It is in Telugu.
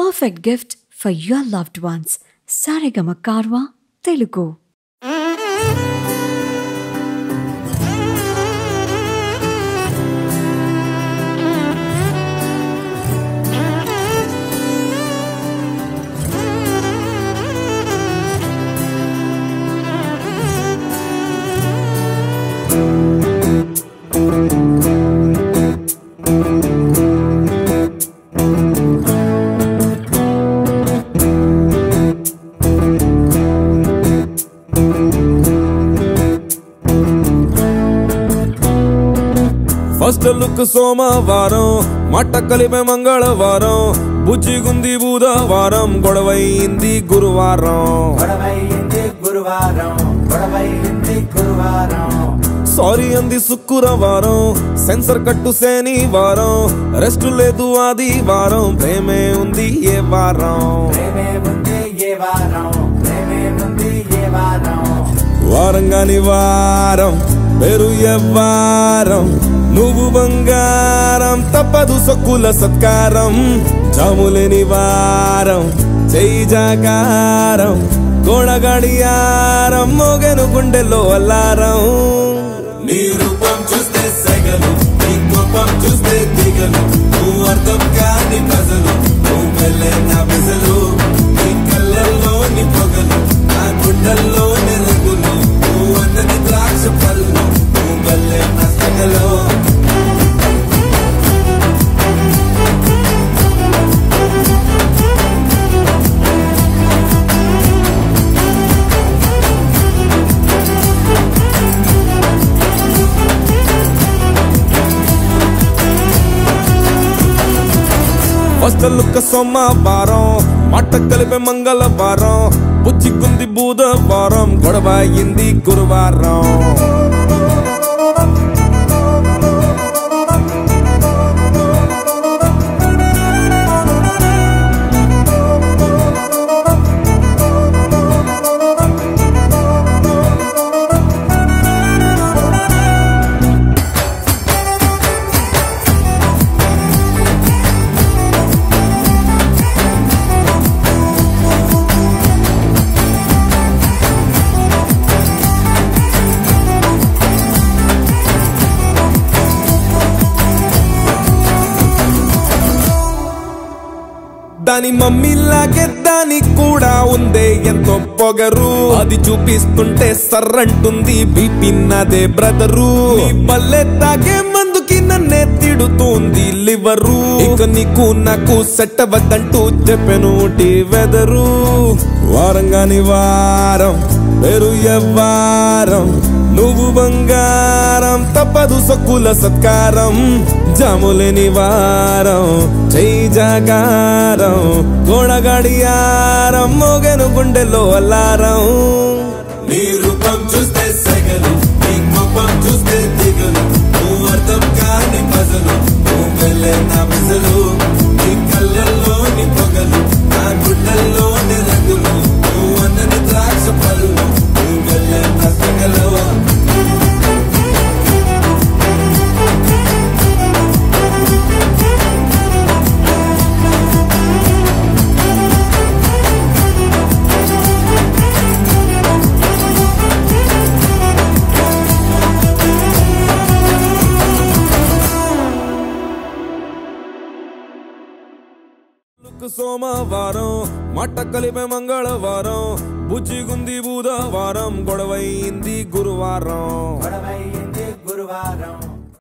perfect gift for your loved ones. Saregama Karwa, Telugu. First look సోమవారం మట్ట కలిపే మంగళవారం బుజ్జిగుంది బుధవారం గొడవైంది గురువారం గొడవైంది గురువారం గొడవైంది గురువారం సారీ అంది శుక్రవారం సెన్సర్ కట్టు శనివారం రెస్ట్ లేదు ఆదివారం ప్రేమే ఉంది ఏ వారం ప్రేమే ఉంది ఏ వారం ప్రేమే ఉంది ఏ వారం వారంగాని వారం పేరు ఎవ్వారం నువ్వు బంగారం తప్పదు సొక్కుల సత్కారం జాములేని వారం చెయ్యి జాగారం గోడగడియారం మోగెను గుండెల్లో అల్లారం నీ రూపం చూస్తే సెగలు నీ కోపం చూస్తే దిగలు నువ్వు అర్థం కాని ప్రజలు నువ్వు మెల్లే నా పెసలు నీ కళ్ళల్లో నీ పొగలు నా గుండెల్లో నెరుగులు నువ్వు అన్నది ద్రాక్ష పళ్ళు నువ్వు మెల్లే నా సగలు ఫస్ట్ లుక్ సోమవారం మట్ట కలిపే మంగళవారం బుజ్జిగుంది బుధవారం గొడవ అయింది గురువారం దాని మమ్మీలాగే దానికి కూడా ఉందే ఎంతో పొగరు అది చూపిస్తుంటే సర్రంటుంది బీపీ నాదే బ్రదరు నీ బల్లె తాగే మందుకి నన్నే తిడుతుంది లివరు ఇక నీకు నాకు సెట్ అవ్వద్దంటూ చెప్పెను వెదరు వారంగాని వారం పేరు ఎవ్వారం నువ్వు బంగారం తప్పదు సొక్కుల సత్కారం జాములేని వారం చెయ్యి జాగారం గోడగడియారం మోగెను గుండెల్లో అల్లారం నీ రూపం చూస్తే సెగలు నీ కోపం చూస్తే దిగలు నువ్వు అర్థం కాని పజలు నువ్వు వెళ్ళే నా పిసలు నీ కళ్ళల్లో నీ పొగలు నా గుడ్డల్లో నీ రంగులు నువ్వు అన్నది ద్రాక్ష పళ్ళు నువ్వు వెళ్ళే నా సగలు లుక్ సోమవారం మట్ట కలిపే మంగళవారం బుజ్జిగుంది బుధవారం గొడవైంది గురువారం గొడవైంది గురువారం